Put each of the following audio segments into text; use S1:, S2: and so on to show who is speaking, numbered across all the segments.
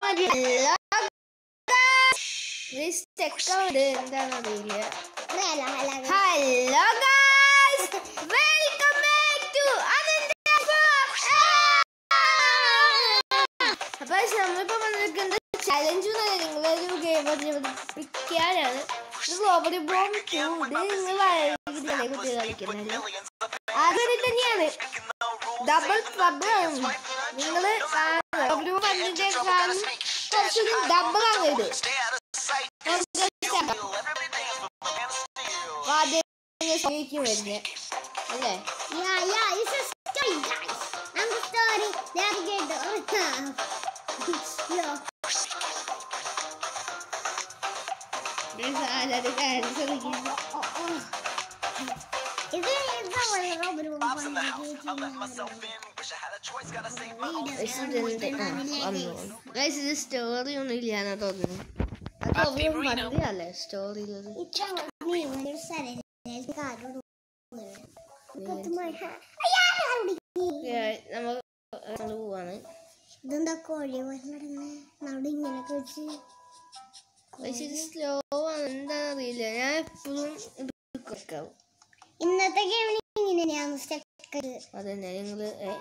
S1: മതിയല്ലോ സ്റ്റെക്കുണ്ട് എന്താണെന്നറിയില്ല
S2: hello hello
S1: hello guys welcome back to അപ്പൊ നമ്മളിപ്പോ വന്നിരിക്കുന്നത് ചലഞ്ച് നിങ്ങളൊരു ഗെയിം പഠിപ്പിക്കാനാണ് ഇത് റോബറി ബോം ടു ഇത് നിങ്ങൾ വളരെ കുട്ടികൾ കളിക്കുന്നത് ആദ്യം തന്നെയാണ് ഡബിൾ ട്രബിൾ നിങ്ങള് റോബറി ബോം പണ്ടിന്റെ കുറച്ചുകൂടി ഡബിൾ ആണ് ഇത് ആദ്യം ശരിക്കും വരുന്നത് അല്ലേ
S2: Yeah, yeah, it's a story, guys. I'm the story. Navigator. Yo.
S1: ആരത് കാര്യം ശ്രമിക്കുന്നു
S2: Oh, oh. ഇത് എന്താ പറയുക റോബർ
S1: ഇത് സ്റ്റോറി ഒന്നും ഇല്ലാന്ന് തോന്നുന്നു അത് പറഞ്ഞല്ലേ സ്റ്റോറിയിലത് നമ്മൾ പോവാണ്
S2: ഇതെന്താ കോഴി അവിടെ ഇങ്ങനെ കഴിച്ച്
S1: പക്ഷെ ഇത് സ്ലോ ആണ് എന്താണെന്ന് അറിയില്ല ഞാൻ എപ്പോഴും വെക്കാം
S2: ഇന്നത്തെ ഗെയിമിന് ഇങ്ങനെയാണ് സ്റ്റക്ക്
S1: അതന്നെ നിങ്ങള് ഏ,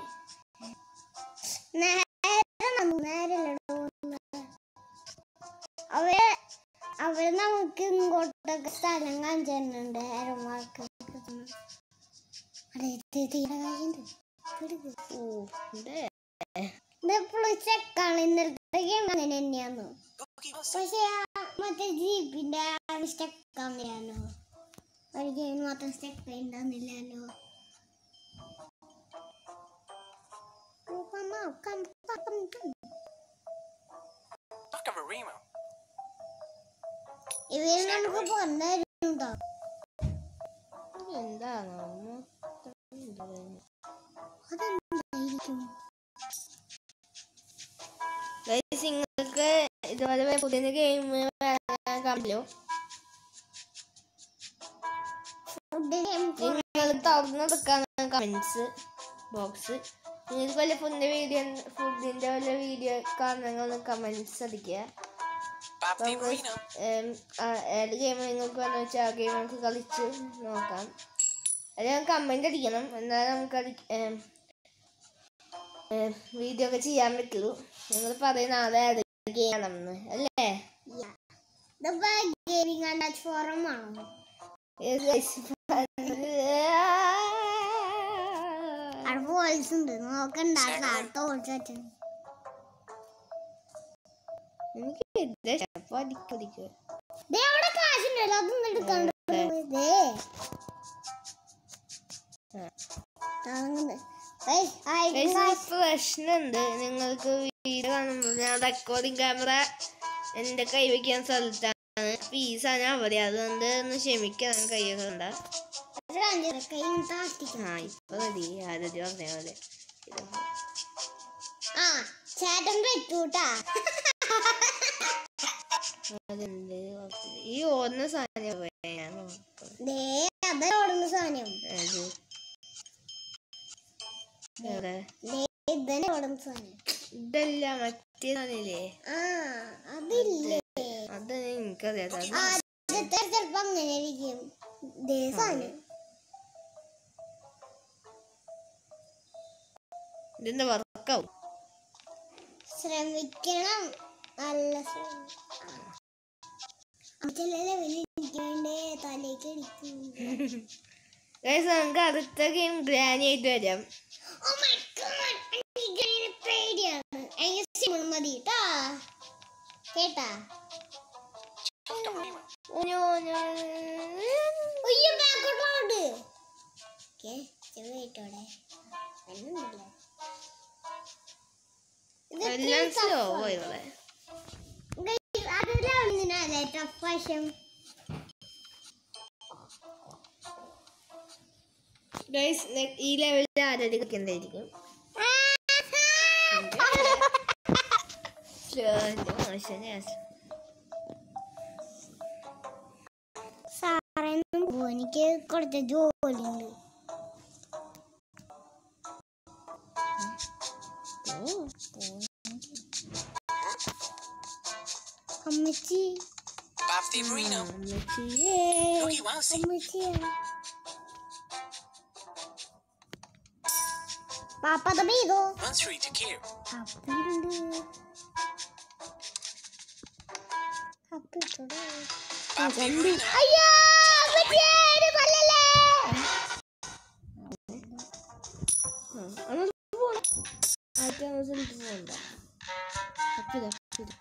S2: നേരെ നടന്നു, നേരെ അല്ലടോ. അവര് അവര് നമുക്ക് ഇങ്ങോട്ടൊക്കെ സ്ഥലം കാണിച്ചു തരുന്നുണ്ട് അരമാർക്ക് തീരെ കാര്യണ്ട്
S1: ഓ ഇതേ
S2: ഇതെപ്പോഴും ചെക്കാണ് ഇന്നലത്തെ ഗെയിം അങ്ങനെ തന്നെയാന്ന് പക്ഷെ ആ മറ്റേ ജീപ്പിന്റെ സ്റ്റക്കാന്നില്ലാലോ ഒരു ഗെയിം മാത്രം സ്റ്റക്ക് ഉണ്ടാകുന്നില്ലല്ലോ Come on, come, come, come, come.
S3: Look at Marima.
S2: ഇവര് നമുക്ക് പൊന്നരുണ്ടോ
S1: എന്താണ് മൊത്തം ഇത് കഴിഞ്ഞു.
S2: അതെന്തായിരിക്കും
S1: Guys, നിങ്ങൾക്ക് ഇതുപോലെ പുതിയ ഗെയിം കാണില്ലോ
S2: ഫുഡ് ഗെയിം
S1: നിങ്ങൾ തുറന്നെടുക്കാൻ കമന്റ്സ് ബോക്സ് നിങ്ങൾക്ക് വല്ല ഫുഡിന്റെ വീഡിയോ ഫുഡിന്റെ വല്ല വീഡിയോ കാണുന്ന കമന്റ്സ് അടിക്കുക
S3: Papi
S1: നമുക്ക്
S3: Reno.
S1: ഏം, ആ, ഏത് ഗെയിം നിങ്ങൾക്ക് വേണമെന്ന് വെച്ചാൽ ആ ഗെയിം നമുക്ക് കളിച്ച് നോക്കാം അല്ലെങ്കിൽ കമന്റ് അടിക്കണം എന്നാലും നമുക്ക് അടി വീഡിയോ ഒക്കെ ചെയ്യാൻ പറ്റുള്ളൂ നിങ്ങൾ പറയുന്ന ആളെ അത് ചെയ്യണമെന്ന് അല്ലേ
S2: ഇതിപ്പോ ഗെയിമിംഗ് ആൻഡ് ഫോറം ആണോ
S1: Yes, guys.
S2: അവിടെ വോയിസ് ഉണ്ട് നോക്കണ്ട അടുത്ത വോയിസ് വെച്ചാൽ
S1: എനിക്ക് ഇത് ചിലപ്പോ അടിക്കും അടിക്കും
S2: ദേ അവിടെ കാശുണ്ടല്ലോ അതൊന്നും എടുക്കാണ്ട് ദേ
S1: ആ.
S2: താങ്ങുന്നു ഏയ്, ആയി,
S1: Guys, ഒരു
S2: guys.
S1: പ്രശ്നമുണ്ട് നിങ്ങൾക്ക് വീഡിയോ കാണുമ്പോൾ ഞാൻ റെക്കോർഡിംഗ് ക്യാമറ എൻ്റെ കൈ വയ്ക്കാൻ സ്ഥലത്താണ് പീസാണ് അവിടെ അതുകൊണ്ട് ഒന്ന് ക്ഷമിക്കണം കൈയൊക്കെ കണ്ട
S2: ഇത് കാണിച്ചു കൈ താത്തിക്കണം
S1: ആ ഇപ്പൊ മതി ആരോഗ്യം പറഞ്ഞ പോലെ ഇത്
S2: ആ ചേട്ടൻ പറ്റൂട്ടാ
S1: അതെന്ത് കുറച്ച് ഈ ഓടുന്ന സാധനം പോയാ ഞാൻ നോക്കാം
S2: ദേ അതെ ഓടുന്ന സാധനം
S1: അത് എവിടെ
S2: ദേ ഇതന്നെ ഓടുന്ന സാധനം
S1: ഇതല്ല മറ്റേ സാധനല്ലേ
S2: ആ അതില്ലേ
S1: അത് എനിക്കറിയാം അത്
S2: ആദ്യത്തെ ചിലപ്പോ അങ്ങനെ ഇരിക്കും ദേ സാധനം
S1: ഇതിന്റെ വർക്കാവും
S2: ശ്രമിക്കണം നല്ല ശ്രമിക്കണം ചില ലെവലിൽ ഇരിക്കണ്ടേ തലേക്ക് അടിക്കും
S1: Guys, നമുക്ക് അടുത്ത ഗെയിം ഗ്രാനി ആയിട്ട് വരാം
S2: Oh my god! എനിക്ക് ഇതിനെ പേടിയാണ് എനിക്ക് സിമ്പിൾ മതി ട്ടാ കേട്ടാ
S3: Look at Marima.
S1: ഓഞ്ഞോ, ഓഞ്ഞോ.
S2: അയ്യോ ബാക്കോട്ടോട് ഓക്കെ ചെറുതായിട്ടോടെ വരുന്നുണ്ടല്ലോ ഇത്
S1: എല്ലാം
S2: ഇത്രയും
S1: സ്ലോ
S2: tough ആ.
S1: പോയതല്ലേ
S2: Guys, അത് ലെവലിനാലേ ടഫ് വശം
S1: ഗൈസ് ഈ ലെവലിൽ ആരോഗ്യം കളിക്കുന്നതായിരിക്കും
S2: സാറേ എനിക്ക് കുറച്ച് ജോലിയുണ്ട് അമ്മച്ചി
S3: Bob the Reno.
S1: അമ്മച്ചിയേ.
S3: Looky Wowsy.
S2: അമ്മച്ചി പാപ്പ തമീതോ
S3: Monthly to care.
S2: അപ്പുണ്ട് അപ്പിട്ടോ
S3: Bob the Reno.
S2: അയ്യോ അമ്മച്ചിയെ എന്നെ കൊല്ലല്ലേ
S1: ആ, അങ്ങോട്ട് പോണം. ആദ്യത്തെ ദിവസം ഇത് പോകണ്ട. അപ്പിതാ, അപ്പിതാ.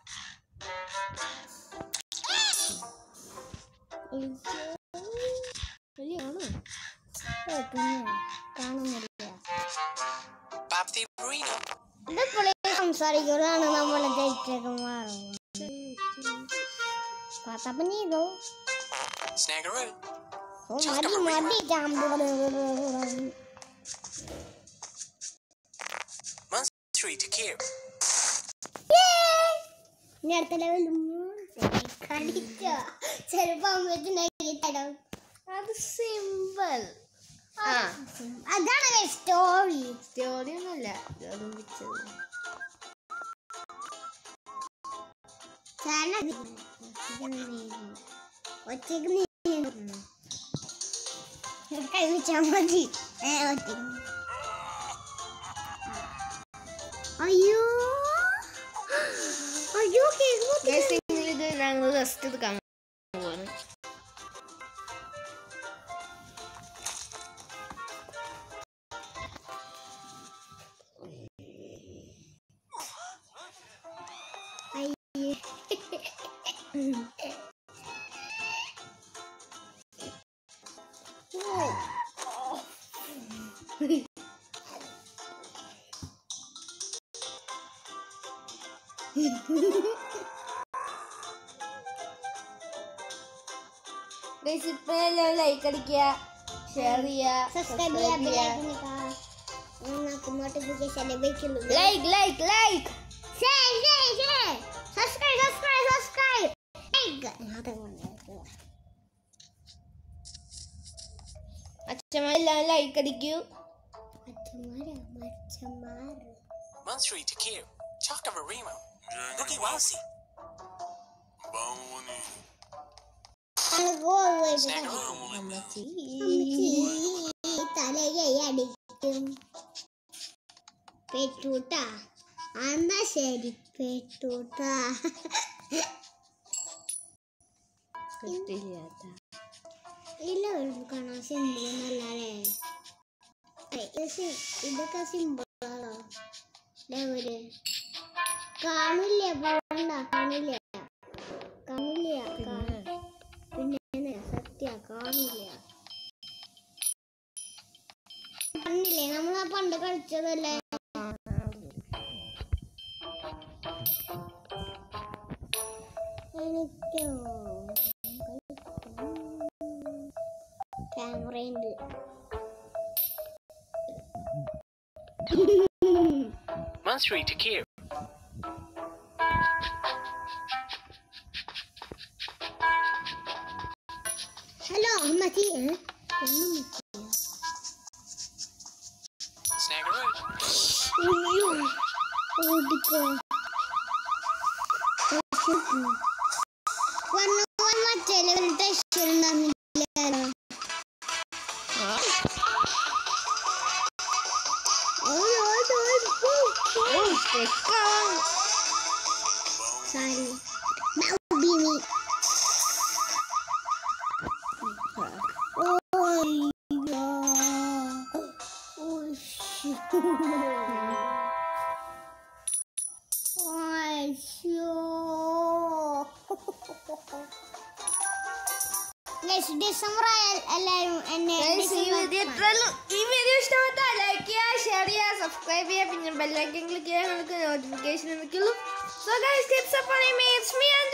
S1: അയ്യോ. വലിയാണോ?
S2: ഏ, പിന്നെ കാണുന്നില്ല
S3: Bob the Reno.
S2: ഇതിപ്പോഴേ സംസാരിക്കുമ്പോഴാണ് നമ്മളെ തെറ്റൊക്കെ മാറുന്നത് പാത്തപ്പ നീതോ
S3: Snaggeroo.
S2: ഓ മതി മതി ചാമ്പ്
S3: Monthly to care.
S2: ഇനി അടുത്ത ലെവലും കളിച്ച ചെലപ്പോ അമ്മച്ചുണ്ടാക്കി തരാം
S1: അത് സിമ്പിൾ ആ
S2: അതാണ് സ്റ്റോറി
S1: സ്റ്റോറി ഒന്നുമല്ല ഓർമ്മിച്ചത്
S2: ഒറ്റക്ക് നീ കഴിച്ചാ മതി ഏ, ഒറ്റക്ക് അയ്യോ അയ്യോ കേക്ക്
S1: Guys, നിങ്ങൾ ഇത് ഞങ്ങൾ റെസ്റ്റ് എടുക്കാൻ പോവാണ് Guys, ഇപ്പൊ എല്ലാവരും ലൈക്ക് അടിക്കുക ഷെയർ ചെയ്യുക
S2: സബ്സ്ക്രൈബ്
S1: സബ്സ്ക്രൈബ് ചെയ്യുക
S2: ചെയ്യാൻ നിങ്ങൾക്ക് നോട്ടിഫിക്കേഷൻ ലഭിക്കുള്ളൂ
S1: like like like
S2: Share, share, share. Subscribe, subscribe, subscribe. Like.
S1: അച്ഛന്മാരെല്ലാം ലൈക്ക് അടിക്കൂ
S2: അച്ഛന്മാരാ, അച്ഛന്മാര്.
S3: Monthly to care. Talk of a Remo. Looky Wowsy.
S2: ഞങ്ങൾക്ക് call വരും.
S3: Snaggeroo.
S1: അമ്മച്ചി
S2: അമ്മച്ചി, തലയെ അടിക്കും പെട്ടൂട്ടാ എന്നാ ശരി പെട്ടൂട്ടാ
S1: ഇഷ്ടമില്ലാത്ത
S2: ഇല്ല കാണാൻ സിമ്പിൾ ഒന്നല്ലേ ഇതൊക്കെ സിമ്പിളാണോ ലെവല് കാണില്ല പോണ്ട കാണില്ല കാണില്ല കാ- പിന്നെ സത്യ കാണില്ല കാണില്ലേ നമ്മൾ ആ പണ്ട് കളിച്ചതല്ലേ എനിക്കോ ക്യാമറയുണ്ട്
S3: Monthly to care.
S2: ഹലോ അമ്മച്ചി ഏ? ഒന്നും
S3: Snaggeroo.
S2: അയ്യോ ഓടിക്കോ വന്ന മറ്റേ ലെവൽ ടെസ്റ്റ് ഉണ്ടാകുന്നില്ലല്ലോ Sorry. Now be me. Oh, yeah. Oh, shit. Oh, Guys, December എല്ലാവരും എന്നെ
S1: Guys, ഈ വീഡിയോ ഇത്രയുള്ളൂ. ഈ വീഡിയോ ഇഷ്ടപ്പെട്ടാൽ ലൈക്ക് ചെയ്യുക ഷെയർ ചെയ്യുക സബ്സ്ക്രൈബ് ചെയ്യുക പിന്നെ ബെല്ലൈക്കൻ ക്ലിക്ക് ചെയ്യാൻ നമുക്ക് നോട്ടിഫിക്കേഷൻ ലഭിക്കുള്ളൂ സോ ഗൈസ് ടിപ്സ് അപ്പോൾ മീ ഇറ്റ്സ് മീ